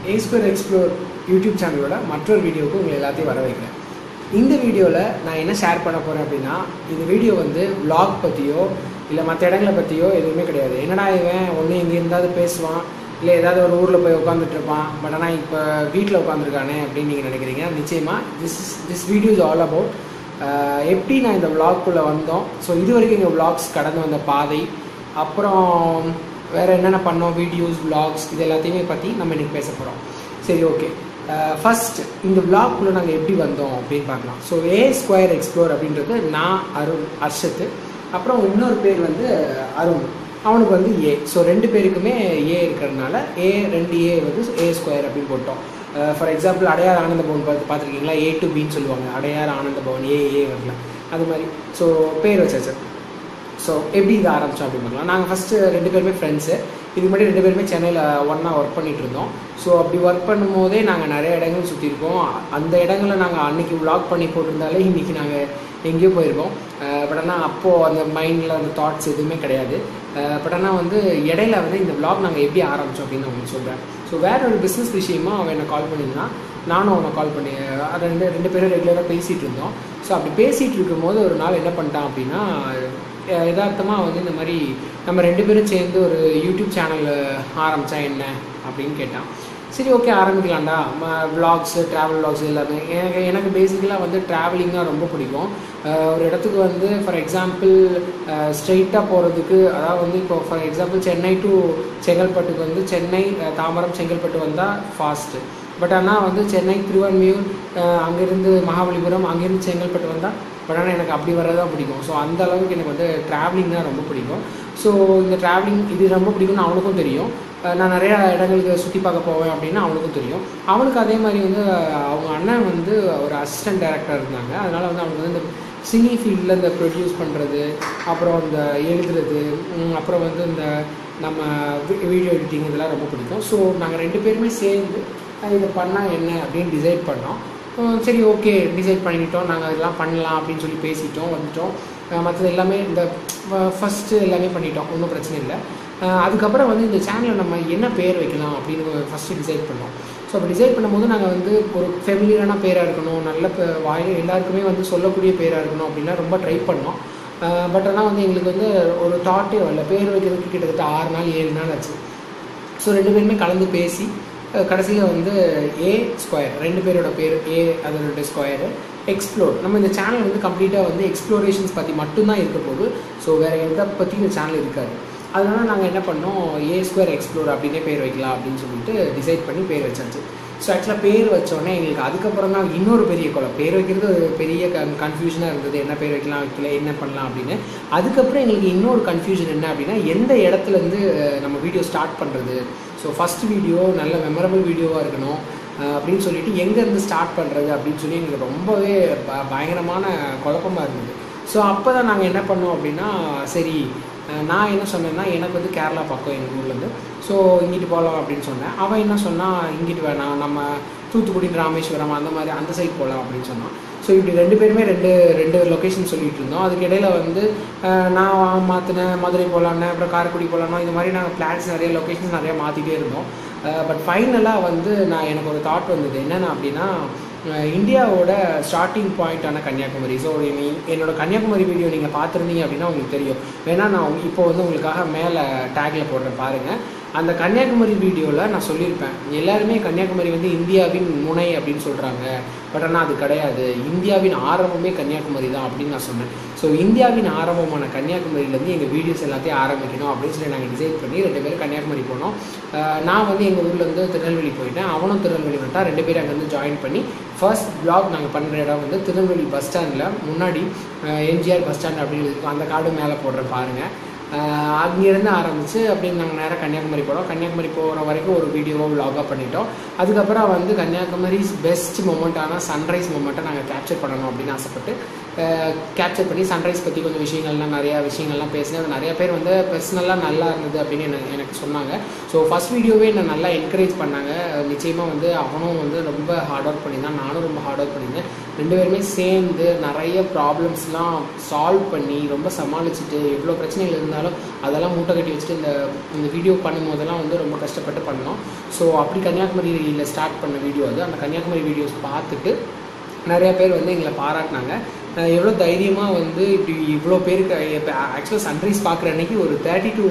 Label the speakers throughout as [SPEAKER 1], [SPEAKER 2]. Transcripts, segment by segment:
[SPEAKER 1] ஏ square explore YouTube சேனலோட மற்றொரு வீடியோவுக்கு உங்களை எல்லாத்தையும் வர வைக்கிறேன் இந்த வீடியோவில் நான் என்ன ஷேர் பண்ண போகிறேன் அப்படின்னா இந்த வீடியோ வந்து vlog பற்றியோ இல்லை மற்ற இடங்களை பற்றியோ எதுவுமே கிடையாது என்னடா இவன் ஒன்று எங்கே இருந்தாவது பேசுவான் இல்லை ஏதாவது ஒரு ஊரில் போய் உட்காந்துட்டு இருப்பான் பட் ஆனால் இப்போ வீட்டில் உட்காந்துருக்கானே அப்படின்னு நீங்கள் நினைக்கிறீங்க நிச்சயமாக this this video is all about எப்படி நான் இந்த vlogக்குள்ளே வந்தோம் ஸோ இது வரைக்கும் எங்கள் vlogs கடந்து வந்த பாதை அப்புறம் வேறு என்னென்ன பண்ணோம் வீடியோஸ் vlogs இது எல்லாத்தையுமே பற்றி நம்ம இன்னைக்கு பேச போகிறோம் சரி ஓகே ஃபர்ஸ்ட் இந்த vlogக்குள்ளே நாங்கள் எப்படி வந்தோம் அப்படின்னு பார்க்கலாம் ஸோ ஏ ஸ்கொயர் எக்ஸ்ப்ளோர் அப்படின்றது நான் அருண் அர்ஷத்து அப்புறம் இன்னொரு பேர் வந்து அருண் அவனுக்கு வந்து ஏ ஸோ ரெண்டு பேருக்குமே ஏ இருக்கிறதுனால ஏ ரெண்டு ஏ வந்து ஏ ஸ்கொயர் அப்படின்னு போட்டோம் ஃபார் எக்ஸாம்பிள் அடையார் ஆனந்த பவன் பார்த்து பார்த்துருக்கீங்களா ஏ டு பின்னு சொல்லுவாங்க அடையார் ஆனந்த பவன் ஏ ஏ வரல அது மாதிரி ஸோ பேர் வச்சாச்சு ஸோ எப்படி இது ஆரம்பித்தோம் அப்படின்னு பார்க்கலாம் நாங்கள் ஃபஸ்ட்டு ரெண்டு பேருமே ஃப்ரெண்ட்ஸு இதுக்கு முன்னாடி ரெண்டு பேருமே சென்னையில் ஒன்றா ஒர்க் பண்ணிட்டு இருந்தோம் ஸோ அப்படி ஒர்க் பண்ணும்போதே நாங்கள் நிறைய இடங்கள் சுற்றிருக்கோம் அந்த இடங்களை நாங்கள் அன்னைக்கு vlog பண்ணி போட்டிருந்தாலே இன்றைக்கி நாங்கள் எங்கேயோ போயிருக்கோம் பட் ஆனால் அப்போது அந்த மைண்டில் அந்த தாட்ஸ் எதுவுமே கிடையாது பட் ஆனால் வந்து இடையில வந்து இந்த vlog நாங்கள் எப்படி ஆரம்பித்தோம் அப்படின்னு நான் உங்களுக்கு சொல்கிறேன் ஸோ வேற ஒரு பிஸ்னஸ் விஷயமா அவன் என்னை கால் பண்ணியிருந்தான் நானும் அவனை கால் பண்ணி அஹ் ரெண்டு ரெண்டு பேரும் ரெகுலராக பேசிகிட்டு இருந்தோம் ஸோ அப்படி பேசிகிட்டு இருக்கும்போது ஒரு நாள் என்ன பண்ணிட்டான் அப்படின்னா யதார்த்தமாக வந்து இந்த மாதிரி நம்ம ரெண்டு பேரும் சேர்ந்து ஒரு யூடியூப் சேனல் ஆரம்பித்தா என்ன அப்படின்னு கேட்டான் சரி ஓகே ஆரம்பிக்கலாம்டா விளாக்ஸு ட்ராவல் விளாக்ஸ் எல்லாமே எனக்கு எனக்கு பேசிக்கலாக வந்து ட்ராவலிங் தான் ரொம்ப பிடிக்கும் அஹ் ஒரு இடத்துக்கு வந்து ஃபார் எக்ஸாம்பிள் ஸ்ட்ரெயிட்டாக போகிறதுக்கு அதாவது வந்து இப்போ ஃபார் எக்ஸாம்பிள் சென்னை டு செங்கல்பட்டுக்கு வந்து சென்னை அஹ் தாம்பரம் செங்கல்பட்டு வந்தால் ஃபாஸ்ட்டு பட் ஆனால் வந்து சென்னை திருவான்மியூர் அஹ் அங்கேருந்து மகாபலிபுரம் அங்கேருந்து செங்கல்பட்டு வந்தால் பட் ஆனால் எனக்கு அப்படி வர்றது தான் பிடிக்கும் ஸோ அந்த அளவுக்கு எனக்கு வந்து ட்ராவலிங் தான் ரொம்ப பிடிக்கும் ஸோ இந்த ட்ராவலிங் இது ரொம்ப பிடிக்கும்னு அவனுக்கும் தெரியும் அஹ் நான் நிறையா இடங்களுக்கு சுற்றி பார்க்க போவேன் அப்படின்னு அவனுக்கும் தெரியும் அவனுக்கு அதே மாதிரி வந்து அஹ் அவங்க அண்ணன் வந்து ஒரு அசிஸ்டன்ட் டைரக்டர் இருந்தாங்க அதனால் வந்து அவனுக்கு வந்து இந்த சினி ஃபீல்டில் இந்த ப்ரொடியூஸ் பண்ணுறது அப்புறம் இந்த எழுதுறது உம், அப்புறம் வந்து இந்த நம்ம வீடியோ எடிட்டிங் இதெல்லாம் ரொம்ப பிடிக்கும் ஸோ நாங்கள் ரெண்டு பேருமே சேர்ந்து அஹ் இதை பண்ணால் என்ன அப்படின்னு டிசைட் பண்ணோம் அஹ் சரி ஓகே டிசைட் பண்ணிட்டோம் நாங்கள் இதெல்லாம் பண்ணலாம் அப்படின்னு சொல்லி பேசிட்டோம் வந்துட்டோம் அஹ் மற்றது எல்லாமே இந்த ஃபஸ்ட்டு எல்லாமே பண்ணிட்டோம் ஒன்றும் பிரச்சனை இல்லை அஹ் அதுக்கப்புறம் வந்து இந்த சேனலில் நம்ம என்ன பேர் வைக்கலாம் அப்படின்னு ஃபஸ்ட்டு டிசைட் பண்ணோம் ஸோ அப்போ டிசைட் பண்ணும்போது நாங்கள் வந்து ஒரு ஃபெமிலியரான பேராக இருக்கணும் நல்ல பே- வாய் எல்லாருக்குமே வந்து சொல்லக்கூடிய பேராக இருக்கணும் அப்படின்னா ரொம்ப ட்ரை பண்ணோம் பட் ஆனால் வந்து எங்களுக்கு வந்து ஒரு தாட்டே வரல பேர் வைக்கிறதுக்கு கிட்டத்தட்ட ஆறு நாள் ஏழு நாள் ஆச்சு ஸோ ரெண்டு பேருமே கலந்து பேசி கடைசியில் வந்து ஏ ஸ்கொயர் ரெண்டு பேரோட பேர் ஏ அதோட ஸ்கொயரு எக்ஸ்ப்ளோர் நம்ம இந்த சேனல் வந்து கம்ப்ளீட்டாக வந்து எக்ஸ்ப்ளோரேஷன்ஸ் பற்றி மட்டும்தான் இருக்க போகுது ஸோ வேறு எதை பற்றி இந்த சேனல் இருக்காது அதனால நாங்கள் என்ன பண்ணோம் ஏ ஸ்கொயர் எக்ஸ்ப்ளோர் அப்படின்னே பேர் வைக்கலாம் அப்படின்னு சொல்லிட்டு டிசைட் பண்ணி பேர் வச்சாச்சு ஸோ ஆக்சுவலாக பேர் வச்சோடனே எங்களுக்கு அதுக்கப்புறம் தான் இன்னொரு பெரிய குளம் பேர் வைக்கிறது ஒரு பெரிய கன் கன்ஃபியூஷனாக இருந்தது என்ன பேர் வைக்கலாம் வைக்கல என்ன பண்ணலாம் அப்படின்னு அதுக்கப்புறம் எங்களுக்கு இன்னொரு கன்ஃபியூஷன் என்ன அப்படின்னா எந்த இடத்துல இருந்து அஹ், நம்ம வீடியோ ஸ்டார்ட் பண்ணுறது ஸோ ஃபஸ்ட் வீடியோ நல்ல மெமரபிள் வீடியோவாக இருக்கணும் அஹ், அப்படின்னு சொல்லிட்டு எங்கேருந்து ஸ்டார்ட் பண்ணுறது அப்படின்னு சொல்லி எங்களுக்கு ரொம்பவே ப பயங்கரமான குழப்பமாக இருந்தது ஸோ அப்போ தான் நாங்கள் என்ன பண்ணோம் அப்படின்னா சரி அஹ், நான் என்ன சொன்னேன்னா எனக்கு வந்து கேரளா பக்கம் எங்கள் ஊர்லேருந்து ஸோ இங்கிட்டு போகலாம் அப்படின்னு சொன்னேன் அவன் என்ன சொன்னால் இங்கிட்டு வேணாம் நம்ம தூத்துக்குடி ராமேஸ்வரம் அந்த மாதிரி அந்த சைட் போகலாம் அப்படின்னு சொன்னான் ஸோ இப்படி ரெண்டு பேருமே ரெண்டு ரெண்டு லொக்கேஷன் சொல்லிட்டு இருந்தோம் அதுக்கு இடையில வந்து அஹ், நான் மாற்றினேன் மதுரை போகலான்னு அப்புறம் காரைக்குடி போகலான்னு இது மாதிரி நாங்கள் பிளான்ஸ் நிறைய லொக்கேஷன்ஸ் நிறைய மாற்றிட்டே இருந்தோம் பட் ஃபைனலாக வந்து நான் எனக்கு ஒரு தாட் வந்தது என்னென்ன அப்படின்னா அஹ், இந்தியாவோட ஸ்டார்டிங் பாயிண்டான கன்னியாகுமரி ஸோ என்னோட கன்னியாகுமரி வீடியோ நீங்கள் பார்த்துருந்தீங்க அப்படின்னா உங்களுக்கு தெரியும் வேணா நான் உங்க- இப்போ வந்து உங்களுக்காக மேலே டேக்கில் போடுறேன் பாருங்கள் அந்த கன்னியாகுமரி வீடியோவில் நான் சொல்லியிருப்பேன் எல்லாருமே கன்னியாகுமரி வந்து இந்தியாவின் முனை அப்படின்னு சொல்கிறாங்க பட் ஆனால் அது கிடையாது இந்தியாவின் ஆரம்பமே கன்னியாகுமரி தான் அப்படின்னு நான் சொன்னேன் ஸோ இந்தியாவின் ஆரம்பமான கன்னியாகுமரியிலேருந்து எங்கள் வீடியோஸ் எல்லாத்தையும் ஆரம்பிக்கணும் அப்படின்னு சொல்லி நாங்கள் டிசைட் பண்ணி ரெண்டு பேரும் கன்னியாகுமரி போனோம் அஹ் நான் வந்து எங்கள் ஊர்லேருந்து திருநெல்வேலி போயிட்டேன் அவனும் திருநெல்வேலி வந்துட்டான் ரெண்டு பேரும் அங்கேருந்து ஜாயின் பண்ணி ஃபர்ஸ்ட் vlog நாங்கள் பண்ணுற இடம் வந்து திருநெல்வேலி பஸ் ஸ்டாண்டில் முன்னாடி எம்ஜிஆர் பஸ் ஸ்டாண்ட் அப்படின்னு இருக்கும் அந்த கார்டு மேலே போடுறேன் பாருங்கள் ஆஹ் அங்கேருந்து ஆரம்பித்து அப்படியே நாங்கள் நேராக கன்னியாகுமரி போனோம் கன்னியாகுமரி போகிற வரைக்கும் ஒரு வீடியோவை vlog-ஆ பண்ணிட்டோம் அதுக்கப்புறம் வந்து கன்னியாகுமரிஸ் பெஸ்ட் மூமெண்ட்டான சன்ரைஸ் மூமெண்ட்டை நாங்கள் கேப்சர் பண்ணணும் அப்படின்னு ஆசைப்பட்டு கேப்சர் பண்ணி சன்ரைஸ் பற்றி கொஞ்சம் விஷயங்கள்லாம் நிறையா விஷயங்கள்லாம் பேசினேன் அது நிறைய பேர் வந்து பர்சனலாக நல்லா இருந்தது அப்படின்னு எனக்கு எனக்கு சொன்னாங்க ஸோ ஃபஸ்ட் வீடியோவே என்னை நல்லா என்கரேஜ் பண்ணாங்க நிச்சயமாக வந்து அவனும் வந்து ரொம்ப ஹார்ட் ஒர்க் பண்ணியிருந்தான் நானும் ரொம்ப ஹார்ட் ஒர்க் பண்ணியிருந்தேன் ரெண்டு பேருமே சேர்ந்து நிறைய ப்ராப்ளம்ஸ்லாம் சால்வ் பண்ணி ரொம்ப சமாளிச்சுட்டு எவ்வளோ பிரச்சனைகள் இருந்தாலும் இருந்தாலும் அதெல்லாம் மூட்டை கட்டி வச்சுட்டு இந்த இந்த வீடியோ பண்ணும்போதெல்லாம் வந்து ரொம்ப கஷ்டப்பட்டு பண்ணோம் ஸோ அப்படி கன்னியாகுமரியில் ஸ்டார்ட் பண்ண வீடியோ அது அந்த கன்னியாகுமரி வீடியோஸ் பார்த்துட்டு நிறைய பேர் வந்து எங்களை பாராட்டினாங்க அஹ் எவ்வளோ தைரியமாக வந்து இப்படி இவ்வளோ பேருக்கு இப்போ ஆக்சுவலாக சன்ரைஸ் பார்க்குற அன்னைக்கு ஒரு தேர்ட்டி டூ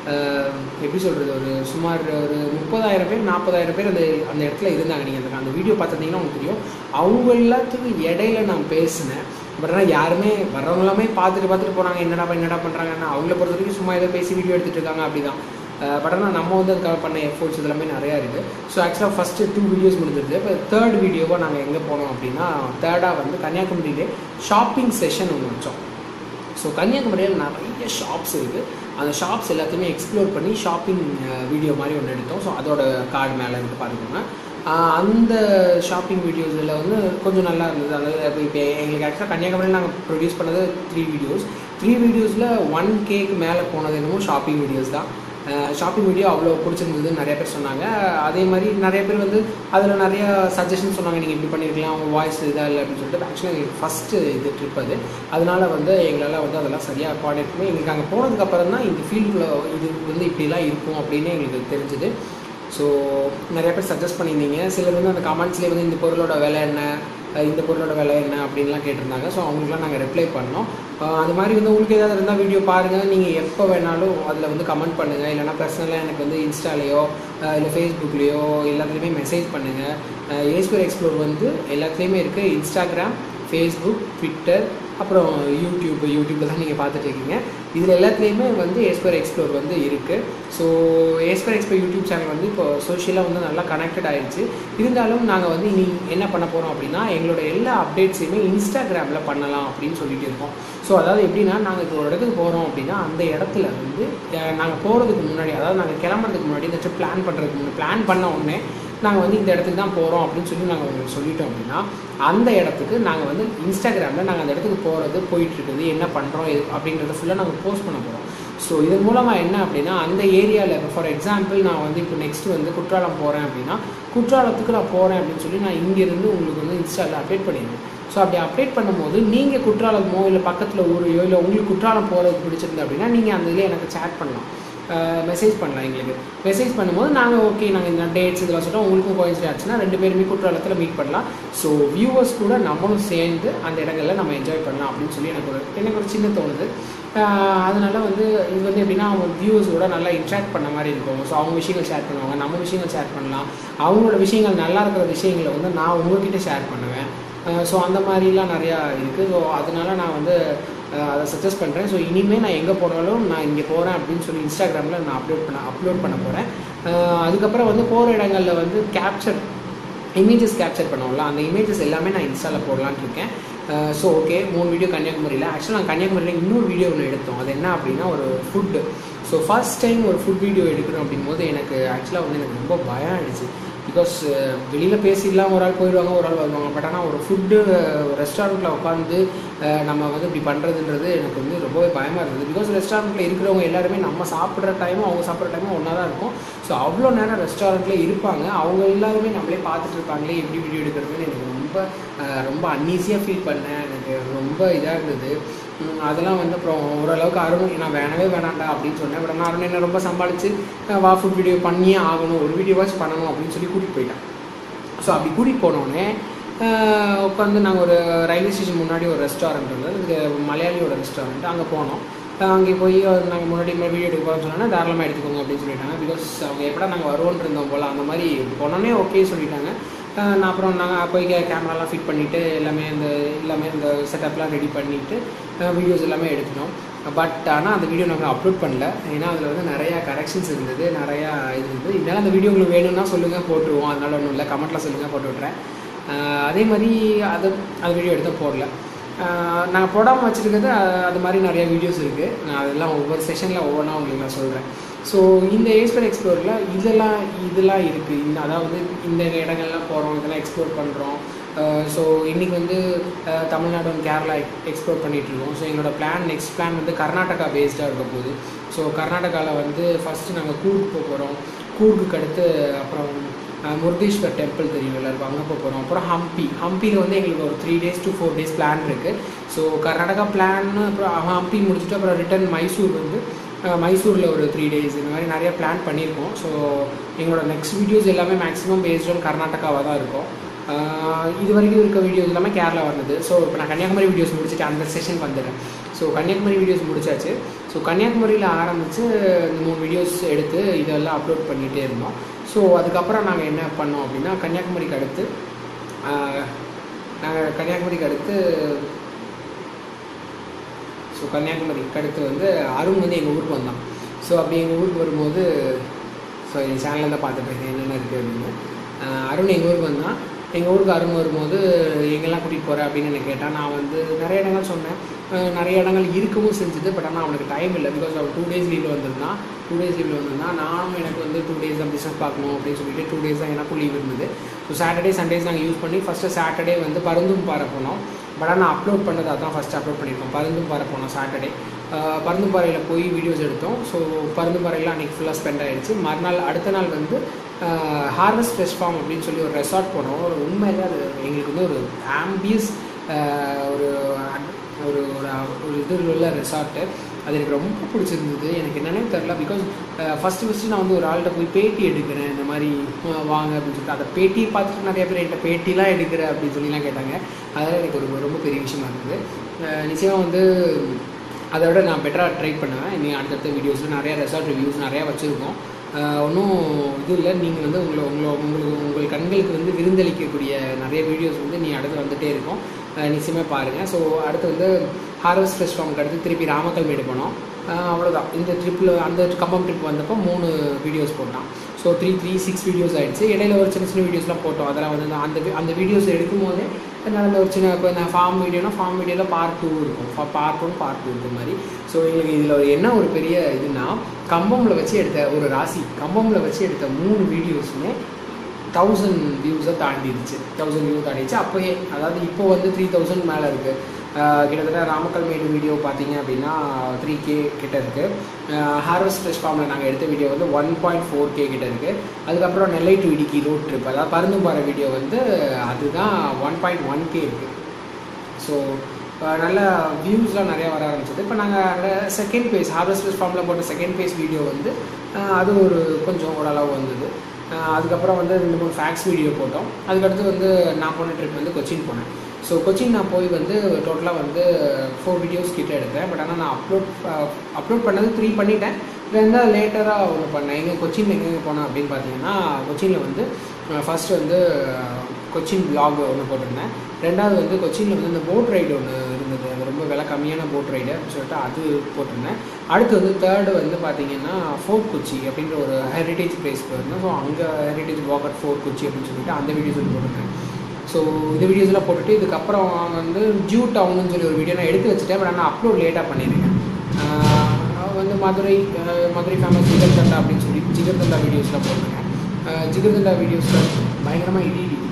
[SPEAKER 1] எப்படி சொல்கிறது ஒரு சுமார் ஒரு முப்பதாயிரம் பேர் நாற்பதாயிரம் பேர் அந்த அந்த இடத்துல இருந்தாங்க நீங்கள் அந்த அந்த வீடியோ பார்த்துருந்தீங்கன்னா உங்களுக்கு தெரியும் அவங்க எல்லாத்துக்கும் இடையில நான் பேசினேன் பட் ஆனால் யாருமே வர்றவங்க எல்லாமே பார்த்துட்டு பார்த்துட்டு போகிறாங்க என்னடா என்னடா பண்ணுறாங்கன்னா அவங்கள பொறுத்த வரைக்கும் சும்மா ஏதோ பேசி வீடியோ எடுத்துகிட்டு இருக்காங்க அப்படிதான் பட் ஆனால் நம்ம வந்து அதுக்காக பண்ண எஃபோர்ட்ஸ் இதெல்லாமே நிறையா இருக்குது ஸோ ஆக்சுவலாக ஃபஸ்ட்டு டூ வீடியோஸ் முடிஞ்சிருது இப்போ தேர்ட் வீடியோவாக நாங்கள் எங்கே போனோம் அப்படின்னா தேர்டாக வந்து கன்னியாகுமரியிலே ஷாப்பிங் செஷன் ஒன்று வச்சோம் ஸோ கன்னியாகுமரியில் நிறைய ஷாப்ஸ் இருக்குது அந்த ஷாப்ஸ் எல்லாத்தையுமே எக்ஸ்ப்ளோர் பண்ணி ஷாப்பிங் வீடியோ மாதிரி ஒன்று எடுத்தோம் ஸோ அதோட கார்டு மேலே இருந்து பார்த்துக்கோங்க ஆஹ் அந்த ஷாப்பிங் வீடியோஸில் வந்து கொஞ்சம் நல்லா இருந்தது அதாவது இப்போ இப்போ எங்களுக்கு ஆக்சுவலாக கன்னியாகுமரியில் நாங்கள் ப்ரொடியூஸ் பண்ணது த்ரீ வீடியோஸ் த்ரீ வீடியோஸில் ஒன் கேக்கு மேலே போனது என்னமோ ஷாப்பிங் வீடியோஸ் தான் ஷாப்பிங் வீடியோ அவ்வளோ பிடிச்சிருந்தது நிறைய பேர் சொன்னாங்க அதே மாதிரி நிறைய பேர் வந்து அதில் நிறைய சஜஷன் சொன்னாங்க நீங்கள் இப்படி பண்ணியிருக்கலாம் அவங்க வாய்ஸ் இதாக இல்லை அப்படின்னு சொல்லிட்டு ஆக்சுவலாக எங்களுக்கு ஃபஸ்ட்டு இது ட்ரிப் அது அதனால வந்து எங்களால் வந்து அதெல்லாம் சரியாக கோஆர்டினேட் பண்ணி எங்களுக்கு அங்கே போனதுக்கப்புறம் தான் இந்த ஃபீல்டுக்குள்ளே இது வந்து இப்படிலாம் இருக்கும் அப்படின்னு எங்களுக்கு தெரிஞ்சுது ஸோ நிறைய பேர் சஜஸ்ட் பண்ணியிருந்தீங்க சிலர் வந்து அந்த கமெண்ட்ஸ்லேயே வந்து இந்த பொருளோட விலை என்ன அஹ் இந்த பொருளோட விலை என்ன அப்படின்லாம் கேட்டிருந்தாங்க ஸோ அவங்களுக்குலாம் நாங்கள் ரிப்ளை பண்ணோம் அஹ் அது மாதிரி வந்து உங்களுக்கு ஏதாவது இருந்தால் வீடியோ பாருங்கள் நீங்கள் எப்போ வேணாலும் அதில் வந்து கமெண்ட் பண்ணுங்கள் இல்லைனா பர்சனலாக எனக்கு வந்து இன்ஸ்டாலேயோ இல்லை ஃபேஸ்புக்லேயோ எல்லாத்துலேயுமே மெசேஜ் பண்ணுங்கள் ஏஸ்பர் எக்ஸ்ப்ளோர் வந்து எல்லாத்துலேயுமே இருக்குது இன்ஸ்டாகிராம் ஃபேஸ்புக் ட்விட்டர் அப்புறம் யூடியூப் யூடியூப்பில் தான் நீங்கள் பார்த்துட்டு இருக்கீங்க இதில் எல்லாத்துலேயுமே வந்து ஏஸ்பர் எக்ஸ்ப்ளோர் வந்து இருக்குது so as per explore YouTube channel வந்து இப்போ சோஷியலாக வந்து நல்லா கனெக்டட் ஆயிடுச்சு இருந்தாலும் நாங்கள் வந்து இனி என்ன பண்ண போகிறோம் அப்படின்னா எங்களோட எல்லா அப்டேட்ஸையுமே இன்ஸ்டாகிராமில் பண்ணலாம் அப்படின்னு சொல்லிட்டு இருக்கோம் ஸோ அதாவது எப்படின்னா நாங்கள் இப்போ ஒரு இடத்துக்கு போகிறோம் அப்படின்னா அந்த இடத்துல வந்து நாங்கள் போகிறதுக்கு முன்னாடி அதாவது நாங்கள் கிளம்புறதுக்கு முன்னாடி இந்த ட்ரிப் பிளான் பண்ணுறதுக்கு முன்னாடி பிளான் பண்ண உடனே நாங்கள் வந்து இந்த இடத்துக்கு தான் போகிறோம் அப்படின்னு சொல்லி நாங்கள் உங்களுக்கு சொல்லிட்டோம் அப்படின்னா அந்த இடத்துக்கு நாங்கள் வந்து இன்ஸ்டாகிராமில் நாங்கள் அந்த இடத்துக்கு போகிறது போயிட்டுருக்குது என்ன பண்ணுறோம் இது அப்படின்றத ஃபுல்லாக நாங்கள் போஸ்ட் பண்ண போகிறோம் ஸோ இதன் மூலமாக என்ன அப்படின்னா அந்த ஏரியாவில் இப்போ ஃபார் எக்ஸாம்பிள் நான் வந்து இப்போ நெக்ஸ்ட் வந்து குற்றாலம் போகிறேன் அப்படின்னா குற்றாலத்துக்கு நான் போகிறேன் அப்படின்னு சொல்லி நான் இங்கேருந்து உங்களுக்கு வந்து இன்ஸ்டாவில் அப்டேட் பண்ணிடுவேன் ஸோ அப்படி அப்டேட் பண்ணும்போது நீங்கள் குற்றாலமோ இல்லை பக்கத்தில் ஊரையோ இல்லை உங்களுக்கு குற்றாலம் போகிறது பிடிச்சிருந்து அப்படின்னா நீங்கள் அந்த இதில் எனக்கு சேட் பண்ணலாம் மெசேஜ் பண்ணலாம் எங்களுக்கு மெசேஜ் பண்ணும்போது நாங்கள் ஓகே நாங்கள் இந்த டேட்ஸ் இதெல்லாம் சொல்லிட்டோம் உங்களுக்கும் கோயின்சிட் ஆச்சுன்னா ரெண்டு பேருமே குற்றாலத்தில் மீட் பண்ணலாம் ஸோ வியூவர்ஸ் கூட நம்மளும் சேர்ந்து அந்த இடங்களில் நம்ம என்ஜாய் பண்ணலாம் அப்படின்னு சொல்லி எனக்கு ஒரு எனக்கு ஒரு சின்ன தோணுது அதனால வந்து இது வந்து எப்படின்னா அவங்க வியூவர்ஸோட நல்லா இன்ட்ராக்ட் பண்ண மாதிரி இருக்கும் ஸோ அவங்க விஷயங்கள் ஷேர் பண்ணுவாங்க நம்ம விஷயங்கள் ஷேர் பண்ணலாம் அவங்களோட விஷயங்கள் நல்லா இருக்கிற விஷயங்களை வந்து நான் உங்ககிட்ட ஷேர் பண்ணுவேன் ஸோ அந்த மாதிரிலாம் நிறையா இருக்குது ஸோ அதனால நான் வந்து அதை சஜஸ்ட் பண்ணுறேன் ஸோ இனிமேல் நான் எங்கே போனாலும் நான் இங்கே போகிறேன் அப்படின்னு சொல்லி இன்ஸ்டாகிராமில் நான் அப்லோட் பண்ண அப்லோட் பண்ண போகிறேன் அதுக்கப்புறம் வந்து போகிற இடங்களில் வந்து கேப்சர் இமேஜஸ் கேப்சர் பண்ணுவோம்ல அந்த இமேஜஸ் எல்லாமே நான் இன்ஸ்டாவில் போடலான்னு இருக்கேன் ஸோ ஓகே மூணு வீடியோ கன்னியாகுமரியில் ஆக்சுவலாக நான் கன்னியாகுமரியில் இன்னொரு வீடியோ ஒன்று எடுத்தோம் அது என்ன அப்படின்னா ஒரு ஃபுட்டு ஸோ ஃபஸ்ட் டைம் ஒரு ஃபுட் வீடியோ எடுக்கணும் அப்படிங்கும்போது எனக்கு ஆக்சுவலாக வந்து எனக்கு ரொம்ப பயம் ஆயிடுச்சு பிகாஸ் வெளியில் பேசிடலாம் ஒரு ஆள் போயிடுவாங்க ஒரு ஆள் வருவாங்க பட் ஆனால் ஒரு ஃபுட்டு ரெஸ்டாரண்ட்டில் உட்காந்து நம்ம வந்து இப்படி பண்ணுறதுன்றது எனக்கு வந்து ரொம்பவே பயமாக இருந்தது பிகாஸ் ரெஸ்டாரண்ட்டில் இருக்கிறவங்க எல்லாருமே நம்ம சாப்பிட்ற டைமும் அவங்க சாப்பிட்ற டைமும் ஒன்றா தான் இருக்கும் ஸோ அவ்வளோ நேரம் ரெஸ்டாரண்ட்டில் இருப்பாங்க அவங்க எல்லாருமே நம்மளே பார்த்துட்டு இருப்பாங்களே எப்படி வீடியோ எடுக்கிறதுன்னு எனக்கு ரொம்ப ரொம்ப அன்ஈஸியாக ஃபீல் பண்ணேன் எனக்கு ரொம்ப இதாக இருந்தது அதெல்லாம் வந்து அப்புறம் ஓரளவுக்கு அருண் நான் வேணவே வேணாண்டா அப்படின்னு சொன்னேன் பட் நான் அருண் என்ன ரொம்ப சம்பாதிச்சு வா ஃபுட் வீடியோ பண்ணியே ஆகணும் ஒரு வீடியோவாச்சும் பண்ணணும் அப்படின்னு சொல்லி கூட்டிகிட்டு போயிட்டேன் ஸோ அப்படி கூட்டிகிட்டு போனோடனே உட்காந்து நாங்கள் ஒரு ரயில்வே ஸ்டேஷன் முன்னாடி ஒரு ரெஸ்டாரண்ட் இருந்தது இது மலையாளியோட ரெஸ்டாரண்ட் அங்கே போனோம் அங்கே போய் நாங்கள் முன்னாடி மாதிரி வீடியோ எடுக்க போகிறோம்னு சொன்னால் தாராளமாக எடுத்துக்கோங்க அப்படின்னு சொல்லிட்டாங்க பிகாஸ் அவங்க எப்படா நாங்கள் வருவோன்னு இருந்தோம் போல் அந்த மாதிரி போனோன்னே ஓகே சொல்லிட்டாங்க நான் அப்புறம் நாங்கள் போய் கேமராலாம் ஃபிட் பண்ணிவிட்டு எல்லாமே இந்த எல்லாமே இந்த செட்டப்லாம் ரெடி பண்ணிவிட்டு வீடியோஸ் எல்லாமே எடுத்துட்டோம் பட் ஆனால் அந்த வீடியோ நாங்கள் அப்லோட் பண்ணல ஏன்னா அதில் வந்து நிறையா கரெக்ஷன்ஸ் இருந்தது நிறையா இது இருந்தது இதனால் அந்த வீடியோ உங்களுக்கு வேணும்னா சொல்லுங்கள் போட்டுருவோம் அதனால ஒன்றும் இல்லை கமெண்ட்டில் சொல்லுங்கள் போட்டு விட்றேன் அதே மாதிரி அது அந்த வீடியோ எடுத்து போடல நாங்கள் போடாமல் வச்சுருக்கிறது அது மாதிரி நிறையா வீடியோஸ் இருக்குது நான் அதெல்லாம் ஒவ்வொரு செஷனில் ஒவ்வொன்றா உங்களுக்கு நான் சொல்கிறேன் ஸோ இந்த ஏஸ்பர் எக்ஸ்ப்ளோரில் இதெல்லாம் இதெல்லாம் இருக்குது இந்த அதாவது இந்த இடங்கள்லாம் போகிறோம் இதெல்லாம் எக்ஸ்ப்ளோர் பண்ணுறோம் ஸோ இன்றைக்கி வந்து தமிழ்நாடு வந்து கேரளா எக்ஸ்ப்ளோர் பண்ணிகிட்ருக்கோம் ஸோ எங்களோட பிளான் நெக்ஸ்ட் பிளான் வந்து கர்நாடகா பேஸ்டாக இருக்க போகுது ஸோ கர்நாடகாவில் வந்து ஃபஸ்ட்டு நாங்கள் கூர்க் போக போகிறோம் கூர்க்குக்கு அடுத்து அப்புறம் முருதேஸ்வர் டெம்பிள் தெரியும் எல்லாருக்கும் அங்கே போக போகிறோம் அப்புறம் ஹம்பி ஹம்பியில் வந்து எங்களுக்கு ஒரு three days to four days plan இருக்குது ஸோ கர்நாடகா பிளான் அப்புறம் ஹம்பி முடிச்சுட்டு அப்புறம் ரிட்டன் மைசூர் வந்து மைசூரில் ஒரு த்ரீ டேஸ் இந்த மாதிரி நிறைய பிளான் பண்ணியிருக்கோம் ஸோ எங்களோட நெக்ஸ்ட் வீடியோஸ் எல்லாமே மேக்ஸிமம் பேஸ்ட் ஆன் கர்நாடகாவாக தான் இருக்கும் ஆஹ் இது வரைக்கும் இருக்க வீடியோஸ் எல்லாமே கேரளா வந்தது ஸோ இப்போ நான் கன்னியாகுமரி வீடியோஸ் முடிச்சுட்டு அந்த செஷன் வந்துடுறேன் ஸோ கன்னியாகுமரி வீடியோஸ் முடிச்சாச்சு ஸோ கன்னியாகுமரியில் ஆரம்பித்து இந்த மூணு வீடியோஸ் எடுத்து இதெல்லாம் அப்லோட் பண்ணிகிட்டே இருந்தோம் ஸோ அதுக்கப்புறம் நாங்கள் என்ன பண்ணோம் அப்படின்னா கன்னியாகுமரிக்கு அடுத்து நாங்கள் கன்னியாகுமரிக்கு அடுத்து ஸோ கன்னியாகுமரிக்கு அடுத்து வந்து அருண் வந்து எங்கள் ஊருக்கு வந்தான் ஸோ அப்படி எங்கள் ஊருக்கு வரும்போது ஸோ என் சேனலில் தான் பார்த்துட்டு என்னென்ன இருக்குது அப்படின்னு ஆஹ் அருண் எங்கள் ஊருக்கு வந்தான் எங்கள் ஊருக்கு அருண் வரும்போது எங்கெல்லாம் கூட்டிகிட்டு போகிறேன் அப்படின்னு என்னை கேட்டால் நான் வந்து நிறைய இடங்கள் சொன்னேன் ஆஹ் நிறைய இடங்கள் இருக்கவும் செஞ்சுது பட் ஆனால் அவனுக்கு டைம் இல்லை பிகாஸ் அவன் டூ டேஸ் லீவில் வந்திருந்தான் டூ டேஸ் லீவில் வந்திருந்தான் நானும் எனக்கு வந்து டூ டேஸ் தான் பிஸ்னஸ் பார்க்கணும் அப்படின்னு சொல்லிட்டு டூ டேஸ் தான் எனக்கும் லீவ் இருந்தது ஸோ சாட்டர்டே சண்டேஸ் நாங்கள் யூஸ் பண்ணி ஃபஸ்ட்டு சாட்டர்டே வந்து பருந்தும் பாறை போனோம் பட் ஆனால் அப்லோட் பண்ணது அதான் ஃபஸ்ட்டு அப்லோட் பண்ணியிருக்கோம் பருந்தும் பாறை போனோம் சாட்டர்டே பருந்தும்பாறையில் போய் வீடியோஸ் எடுத்தோம் ஸோ பருந்தும்பாறையில் அன்றைக்கி ஃபுல்லாக ஸ்பெண்ட் ஆகிடுச்சு மறுநாள் அடுத்த நாள் வந்து ஹார்வெஸ்ட் ஃப்ரெஷ் ஃபார்ம் அப்படின்னு சொல்லி ஒரு ரெசார்ட் போனோம் ஒரு உண்மையிலே அது எங்களுக்கு வந்து ஒரு ஆம்பியஸ் ஒரு ஒரு ஒரு ஒரு இது உள்ள ரெசார்ட்டு அது எனக்கு ரொம்ப பிடிச்சிருந்தது எனக்கு என்னன்னே தெரில பிகாஸ் ஃபஸ்ட்டு ஃபஸ்ட்டு நான் வந்து ஒரு ஆள்கிட்ட போய் பேட்டி எடுக்கிறேன் இந்த மாதிரி அஹ், வாங்க அப்படின்னு சொல்லிட்டு அந்த பேட்டியை பார்த்துட்டு நிறைய பேர் என்கிட்ட பேட்டிலாம் எடுக்கிற அப்படின்னு சொல்லிலாம் கேட்டாங்க அதெல்லாம் எனக்கு ஒரு ரொம்ப பெரிய விஷயமா இருந்தது நிச்சயமாக வந்து அதை விட நான் பெட்டராக ட்ரை பண்ணுவேன் இனி அடுத்தடுத்த வீடியோஸில் நிறைய ரெசார்ட் ரிவ்யூஸ் நிறையா வச்சுருக்கோம் ஒன்றும் இது இல்லை நீங்கள் வந்து உங்களை உங்களை உங்களுக்கு உங்கள் கண்களுக்கு வந்து விருந்தளிக்கக்கூடிய நிறைய வீடியோஸ் வந்து நீ அடுத்து வந்துகிட்டே இருக்கும் அஹ் நிச்சயமாக பாருங்கள் ஸோ அடுத்து வந்து ஹார்வெஸ்ட் ஃப்ரெஷ் ஃபார்முக்கு அடுத்து திருப்பி ராமக்கல் மேடு போனோம் அஹ் அவ்வளோதான் இந்த ட்ரிப்பில் அந்த கம்பம் ட்ரிப் வந்தப்போ மூணு வீடியோஸ் போட்டான் so three three six videos ஆயிடுச்சு இடையில ஒரு சின்ன சின்ன வீடியோஸ்லாம் போட்டோம் அதெல்லாம் வந்து நான் அந்த வி- அந்த வீடியோஸ் எடுக்கும் போதே நல்ல ஒரு சின்ன இப்போ நான் ஃபார்ம் வீடியோனா ஃபார்ம் வீடியோவில் பார்ட் டூ இருக்கும் பார்ட் ஒன் பார்ட் டூ இந்த மாதிரி ஸோ எங்களுக்கு இதில் ஒரு என்ன ஒரு பெரிய இதுனா கம்பமில் வச்சு எடுத்த ஒரு ராசி கம்பமில் வச்சு எடுத்த மூணு வீடியோஸுமே தௌசண்ட் வியூஸை தாண்டிடுச்சு தௌசண்ட் வியூ தாண்டிடுச்சு அப்போயே அதாவது இப்போ வந்து த்ரீ தௌசண்ட் மேலே இருக்குது கிட்டத்தட்ட ராமக்கல் மேடு வீடியோ பார்த்தீங்க அப்படின்னா த்ரீ கே கிட்ட இருக்குது ஹார்வெஸ்ட் ஃப்ரெஷ் ஃபார்மில் நாங்கள் எடுத்த வீடியோ வந்து ஒன் பாயிண்ட் ஃபோர் கே கிட்ட இருக்குது அதுக்கப்புறம் Nellai to Idukki road trip அதாவது பருந்தும்பாறை வீடியோ வந்து அதுதான் ஒன் பாயிண்ட் ஒன் கே இருக்குது ஸோ நல்ல வியூஸ்லாம் நிறையா வர ஆரம்பிச்சது இப்போ நாங்கள் அங்கே செகண்ட் பேஸ் ஹார்வெஸ்ட் ஃபார்மில் போட்ட செகண்ட் பேஸ் வீடியோ வந்து அஹ், அது ஒரு கொஞ்சம் ஓரளவு வந்தது அஹ், அதுக்கப்புறம் வந்து ரெண்டு மூணு ஃபேக்ஸ் வீடியோ போட்டோம் அதுக்கடுத்து வந்து நான் போன ட்ரிப் வந்து கொச்சின் போனேன் ஸோ கொச்சின் நான் போய் வந்து டோட்டலாக வந்து ஃபோர் வீடியோஸ் கிட்ட எடுத்தேன் பட் ஆனால் நான் அப்லோட் அப்லோட் பண்ணது த்ரீ பண்ணிட்டேன் ரெண்டாவது லேட்டராக ஒன்று பண்ணேன் எங்கே கொச்சின் எங்கே போனேன் அப்படின்னு பார்த்தீங்கன்னா கொச்சினில் வந்து ஃபர்ஸ்ட் வந்து கொச்சின் vlog ஒன்று போட்டிருந்தேன் ரெண்டாவது வந்து கொச்சினில் வந்து இந்த போட் ரைடு ஒன்று இருந்தது அது ரொம்ப விலை கம்மியான போட் ரைடு அப்படின்னு சொல்லிட்டு அது போட்டிருந்தேன் அடுத்து வந்து தேர்டு வந்து பார்த்தீங்கன்னா ஃபோர்ட் கொச்சி அப்படின்ற ஒரு ஹெரிட்டேஜ் பிளேஸ் போயிருந்தேன் ஸோ அங்கே heritage walk at Fort Kochi அப்படின்னு சொல்லிட்டு அந்த வீடியோஸ் வந்து போட்டிருந்தேன் ஸோ இந்த வீடியோஸ்லாம் போட்டுட்டு இதுக்கப்புறம் வந்து ஜூ டவுன்னு சொல்லி ஒரு வீடியோ நான் எடுத்து வச்சுட்டேன் பட் ஆனால் அப்லோட் லேட்டாக பண்ணியிருக்கேன் ஆஹ் வந்து மதுரை ஆஹ் மதுரை ஃபேமஸ் ஜிகர் தண்டா அப்படின்னு சொல்லி ஜிகர் தண்டா வீடியோஸ்லாம் போட்டிருக்கேன் ஆஹ் ஜிகர் தண்டா வீடியோஸில் பயங்கரமாக இடி இடி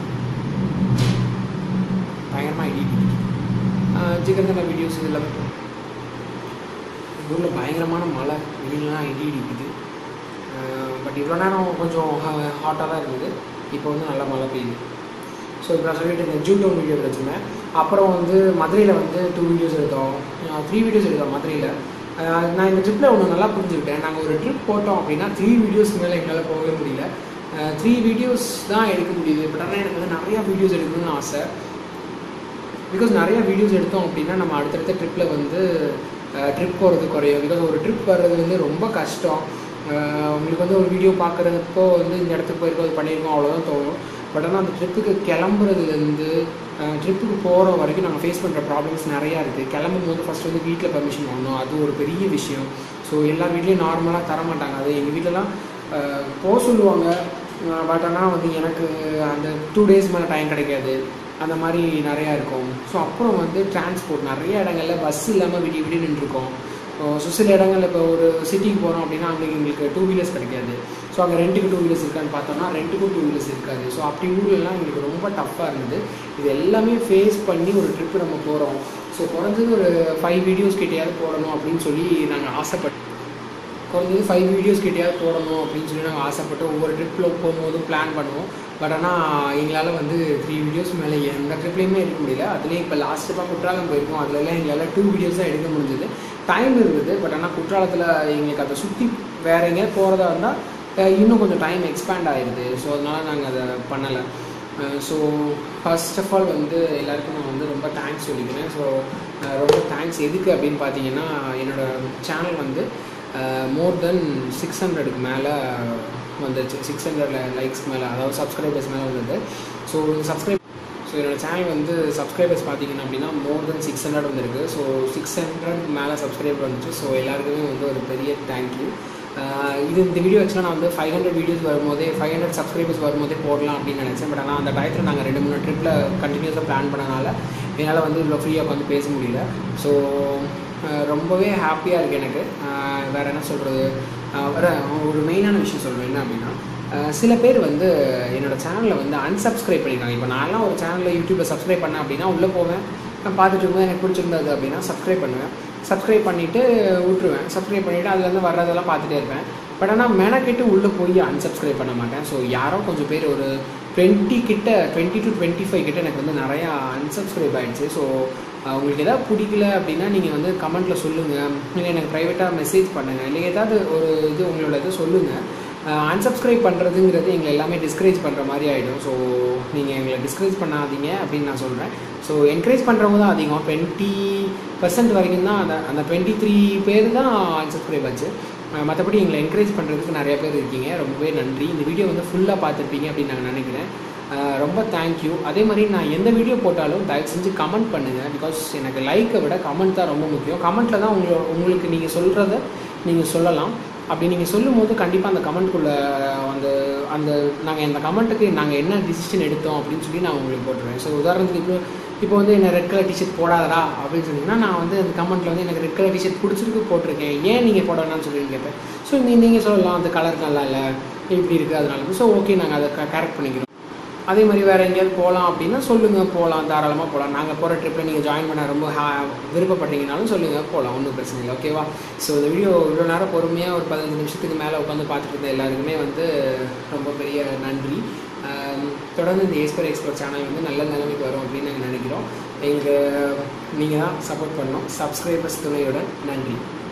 [SPEAKER 1] பயங்கரமாக இடி இடி ஜிகர் தண்டா வீடியோஸ் இதெல்லாம் எங்கள் ஊரில் பயங்கரமான மழை வெயிலாம் இடி இடிக்குது பட் இவ்வளோ நேரம் கொஞ்சம் ஹாட்டாக தான் இருந்தது இப்போ வந்து நல்லா மழை பெய்யுது ஸோ இப்போ நான் சொல்லிட்டு இருந்தேன் ஜூ டவுன் வீடியோ வச்சுருந்தேன் அப்புறம் வந்து மதுரையில் வந்து டூ வீடியோஸ் எடுத்தோம் த்ரீ வீடியோஸ் எடுத்தோம் மதுரையில் நான் இந்த ட்ரிப்பில் ஒன்று நல்லா புரிஞ்சுக்கிட்டேன் நாங்கள் ஒரு ட்ரிப் போட்டோம் அப்படின்னா த்ரீ வீடியோஸ் மேலே எங்களால் போகவே முடியல த்ரீ வீடியோஸ் தான் எடுக்க முடியுது பட் ஆனால் எனக்கு வந்து நிறையா வீடியோஸ் எடுக்கணும்னு ஆசை பிகாஸ் நிறைய வீடியோஸ் எடுத்தோம் அப்படின்னா நம்ம அடுத்தடுத்த ட்ரிப்பில் வந்து ட்ரிப் போகிறது குறையும் பிகாஸ் ஒரு ட்ரிப் வர்றது வந்து ரொம்ப கஷ்டம் அஹ் உங்களுக்கு வந்து ஒரு வீடியோ பார்க்குறதுக்கோ வந்து இந்த இடத்துக்கு போயிருக்கோம் அது பண்ணியிருக்கோம் அவ்வளோதான் தோணும் பட் ஆனால் அந்த ட்ரிப்புக்கு கிளம்புறதுலேருந்து ட்ரிப்புக்கு போகிற வரைக்கும் நாங்கள் ஃபேஸ் பண்ணுற ப்ராப்ளம்ஸ் நிறையா இருக்குது கிளம்பும் போது ஃபஸ்ட் வந்து வீட்டில் பர்மிஷன் வாங்கணும் அது ஒரு பெரிய விஷயம் ஸோ எல்லா வீட்லேயும் நார்மலாக தர மாட்டாங்க அது எங்கள் வீட்டிலலாம் போக சொல்லுவாங்க பட் ஆனால் வந்து எனக்கு அந்த டூ டேஸ் மேலே டைம் கிடைக்காது அந்த மாதிரி நிறையா இருக்கும் ஸோ அப்புறம் வந்து டிரான்ஸ்போர்ட் நிறைய இடங்கள்ல பஸ் இல்லாமல் விடிய விடிய நின்றுருக்கோம் ஸோ சில இடங்கள்ல இப்போ ஒரு சிட்டிக்கு போகிறோம் அப்படின்னா அங்கே எங்களுக்கு டூ வீலர்ஸ் கிடைக்காது ஸோ அங்கே ரெண்டுக்கு டூ வீலர்ஸ் இருக்கான்னு பார்த்தோம்னா ரெண்டுக்கும் டூ வீலர்ஸ் இருக்காது ஸோ அப்படி ஊர்லலாம் எங்களுக்கு ரொம்ப டஃப்பாக இருந்தது இது எல்லாமே ஃபேஸ் பண்ணி ஒரு ட்ரிப்பு நம்ம போகிறோம் ஸோ குறைஞ்சது ஒரு ஃபைவ் வீடியோஸ் கிட்டேயாவது போடணும் அப்படின்னு சொல்லி நாங்கள் ஆசைப்பட்டோம் குறைஞ்சது ஃபைவ் வீடியோஸ் கிட்டேயாவது போடணும் அப்படின்னு சொல்லி நாங்கள் ஆசைப்பட்டு ஒவ்வொரு ட்ரிப்பில் போகும்போதும் பிளான் பண்ணுவோம் பட் ஆனால் எங்களால் வந்து த்ரீ வீடியோஸ் மேலே எந்த ட்ரிப்லேயுமே எடுக்க முடியல அதுலேயும் இப்போ லாஸ்ட் இப்போ குற்றாலம் போயிருக்கோம் அதுலலாம் எங்களால் டூ வீடியோஸ் தான் எடுக்க முடிஞ்சது டைம் இருந்தது பட் ஆனால் குற்றாலத்தில் எங்களுக்கு அதை சுற்றி வேற எங்கேயாவது போகிறதா இருந்தால் இன்னும் கொஞ்சம் டைம் எக்ஸ்பேண்ட் ஆயிடுது ஸோ அதனால் நாங்கள் அதை பண்ணலை ஸோ ஃபர்ஸ்ட் ஆஃப் ஆல் வந்து எல்லாருக்கும் நான் வந்து ரொம்ப தேங்க்ஸ் சொல்லிக்கிறேன் ஸோ ரொம்ப தேங்க்ஸ் எதுக்கு அப்படின்னு பார்த்தீங்கன்னா என்னோடய சேனல் வந்து மோர் தென் சிக்ஸ் ஹண்ட்ரடுக்கு மேலே வந்துருச்சு சிக்ஸ் ஹண்ட்ரட் லைக்ஸ் மேலே அதாவது சப்ஸ்கிரைபர்ஸ் மேலே வந்தது ஸோ சப்ஸ்கிரைப் ஸோ என்னோடய சேனல் வந்து சப்ஸ்கிரைபர்ஸ் பார்த்தீங்கன்னா அப்படின்னா மோர் தென் சிக்ஸ் ஹண்ட்ரட் வந்திருக்கு ஸோ சிக்ஸ் ஹண்ட்ரட் மேலே சப்ஸ்கிரைபர் வந்துச்சு ஸோ எல்லாருக்குமே வந்து ஒரு பெரிய தேங்க்யூ இது இந்த வீடியோ ஆக்சுவலாக நான் வந்து ஃபைவ் ஹண்ட்ரட் வீடியோஸ் வரும்போதே ஃபைவ் ஹண்ட்ரட் சப்ஸ்கிரைபர்ஸ் வரும்போதே போடலாம் அப்படின்னு நினச்சேன் பட் ஆனால் அந்த டயத்தில் நாங்கள் ரெண்டு மூணு ட்ரிப்பில் கண்டினியூஸாக பிளான் பண்ணனால என்னால் வந்து இவ்வளோ ஃப்ரீயாக உட்காந்து பேச முடியல ஸோ ரொம்பவே ஹாப்பியாக இருக்குது எனக்கு வேறு என்ன சொல்கிறது வேறு ஒரு மெயினான விஷயம் சொல்கிறேன் என்ன அப்படின்னா சில பேர் வந்து என்னோடய சேனலில் வந்து அன்சப்ஸ்கிரைப் பண்ணியிருக்காங்க இப்போ நான்லாம் ஒரு சேனலில் யூடியூப்பில் சப்ஸ்கிரைப் பண்ணேன் அப்படின்னா உள்ளே போவேன் நான் பார்த்துட்டு இருக்கும்போது எனக்கு பிடிச்சிருந்தது அப்படின்னா சப்ஸ்கிரைப் பண்ணுவேன் சப்ஸ்கிரைப் பண்ணிவிட்டு விட்டுருவேன் சப்ஸ்கிரைப் பண்ணிவிட்டு அதுலேருந்து வர்றதெல்லாம் பார்த்துட்டே இருப்பேன் பட் ஆனால் மெனக்கெட்டு உள்ளே போய் அன்சப்ஸ்கிரைப் பண்ண மாட்டேன் ஸோ யாரோ கொஞ்சம் பேர் ஒரு டுவெண்ட்டி கிட்ட டுவெண்ட்டி டு டுவெண்ட்டி ஃபைவ் கிட்ட எனக்கு வந்து நிறையா அன்சப்ஸ்கிரைப் ஆகிடுச்சு ஸோ உங்களுக்கு எதாவது பிடிக்கல அப்படின்னா நீங்கள் வந்து கமெண்ட்டில் சொல்லுங்கள் இல்லை எனக்கு ப்ரைவேட்டாக மெசேஜ் பண்ணுங்கள் இல்லை ஏதாவது ஒரு இது உங்களோட இது சொல்லுங்கள் அன்சப்ஸ்கிரைப் பண்ணுறதுங்கிறது எங்களை எல்லாமே டிஸ்கரேஜ் பண்ணுற மாதிரி ஆகிடும் ஸோ நீங்கள் எங்களை டிஸ்கரேஜ் பண்ணாதீங்க அப்படின்னு நான் சொல்கிறேன் ஸோ என்கரேஜ் பண்ணுறவங்க தான் அதிகம் டுவெண்ட்டி பர்சன்ட் வரைக்கும் தான் அந்த அந்த டுவெண்ட்டி த்ரீ பேர் தான் அன்சப்ஸ்கிரைப் ஆச்சு மற்றபடி எங்களை என்கரேஜ் பண்ணுறதுக்கு நிறைய பேர் இருக்கீங்க ரொம்பவே நன்றி இந்த வீடியோ வந்து ஃபுல்லாக பார்த்துருப்பீங்க அப்படின்னு நான் நினைக்கிறேன் ரொம்ப தேங்க்யூ அதே மாதிரி நான் எந்த வீடியோ போட்டாலும் தயவு செஞ்சு கமெண்ட் பண்ணுங்கள் பிகாஸ் எனக்கு லைக்கை விட கமெண்ட் தான் ரொம்ப முக்கியம் கமெண்ட்டில் தான் உங்களை உங்களுக்கு நீங்கள் சொல்கிறத நீங்கள் சொல்லலாம் அப்படி நீங்கள் சொல்லும் போது கண்டிப்பாக அந்த கமெண்ட்குள்ளே அந்த அந்த நாங்கள் இந்த கமெண்ட்டுக்கு நாங்கள் என்ன டிசிஷன் எடுத்தோம் அப்படின்னு சொல்லி நான் உங்களுக்கு போட்டுருவேன் ஸோ உதாரணத்துக்கு இப்போ இப்போ வந்து என்ன ரெட் கலர் டிஷர்ட் போடாதடா அப்படின்னு சொன்னீங்கன்னா நான் வந்து அந்த கமெண்ட்டில் வந்து எனக்கு ரெட் கலர் டிஷர்ட் பிடிச்சிருக்கு போட்டிருக்கேன் ஏன் நீங்கள் போட வேணாம்னு சொல்லி கேட்பேன் ஸோ நீ நீங்கள் சொல்லலாம் அந்த கலர் நல்லா இல்லை இப்படி இருக்குது அதனால ஸோ ஓகே நாங்கள் அதை கரெக்ட் பண்ணிக்கிறோம் அதே மாதிரி வேறு எங்கேயாவது போகலாம் அப்படின்னா சொல்லுங்கள் போகலாம் தாராளமாக போகலாம் நாங்கள் போகிற ட்ரிப்பில் நீங்கள் ஜாயின் பண்ண ரொம்ப ஹா விருப்பப்பட்டீங்கனாலும் சொல்லுங்கள் போகலாம் ஒன்றும் பிரச்சனை இல்லை ஓகேவா ஸோ இந்த வீடியோ இவ்வளோ நேரம் பொறுமையாக ஒரு பதினஞ்சு நிமிஷத்துக்கு மேலே உட்காந்து பார்த்துட்டு இருந்த எல்லாருக்குமே வந்து ரொம்ப பெரிய நன்றி தொடர்ந்து இந்த ஏஸ்பர் எக்ஸ்பர்ட் சேனல் வந்து நல்ல நிலைமைக்கு வரும் அப்படின்னு நாங்கள் நினைக்கிறோம் எங்களுக்கு நீங்கள் தான் சப்போர்ட் பண்ணோம் சப்ஸ்கிரைபர்ஸ் துணையுடன் நன்றி